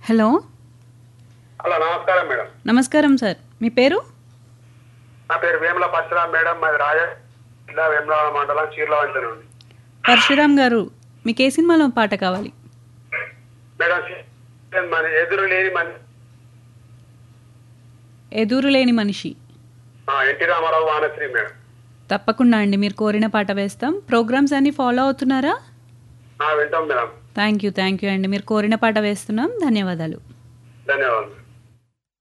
hello hello నమస్కారం madam నమస్కారం sir మీ పేరు నా పేరు వేముల పరశురాం మేడం మాది రాజ జిల్లా వేముల మండలం చీర్లవంచ నుండి పరశురామ్ గారు మీకు ఏ సినిమాలో పాట కావాలి మేడం మన ఎదురు లేని మన ఎదురు లేని మనిషి ఆ, ఎన్టీ రామారావు వానశ్రీ మేడం తప్పకుండా అండి మీరు కోరిన పాట వేస్తాం ప్రోగ్రామ్స్ అన్ని ఫాలో అవుతున్నారా ఆ, వింటాం madam thank you thank you అండి మీరు కోరిన పాట వేస్తున్నాం ధన్యవాదాలు ధన్యవాదాలు